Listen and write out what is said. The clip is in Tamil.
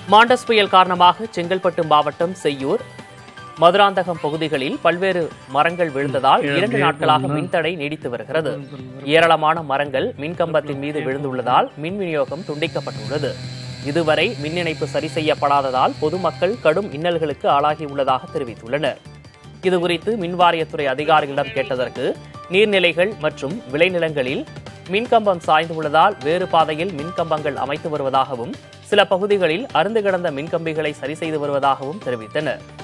மாண்டஸ் புயல் காரணமாக செங்கல்பட்டு மாவட்டம் செய்யூர் மதுராந்தகம் பகுதிகளில் பல்வேறு மரங்கள் விழுந்ததால் இரண்டு நாட்களாக மின்தடை நீடித்து வருகிறது ஏராளமான மரங்கள் மின்கம்பத்தின் மீது விழுந்துள்ளதால் மின் விநியோகம் துண்டிக்கப்பட்டுள்ளது இதுவரை மின் இணைப்பு சரி செய்யப்படாததால் பொதுமக்கள் கடும் இன்னல்களுக்கு ஆளாகியுள்ளதாக தெரிவித்துள்ளனர் இதுகுறித்து மின்வாரியத்துறை அதிகாரிகளிடம் கேட்டதற்கு நீர்நிலைகள் மற்றும் விளைநிலங்களில் மின்கம்பம் சாய்ந்துள்ளதால் வேறு பாதையில் மின்கம்பங்கள் அமைத்து வருவதாகவும் சில பகுதிகளில் அருந்து கிடந்த மின்கம்பிகளை சரி செய்து வருவதாகவும் தெரிவித்தனர்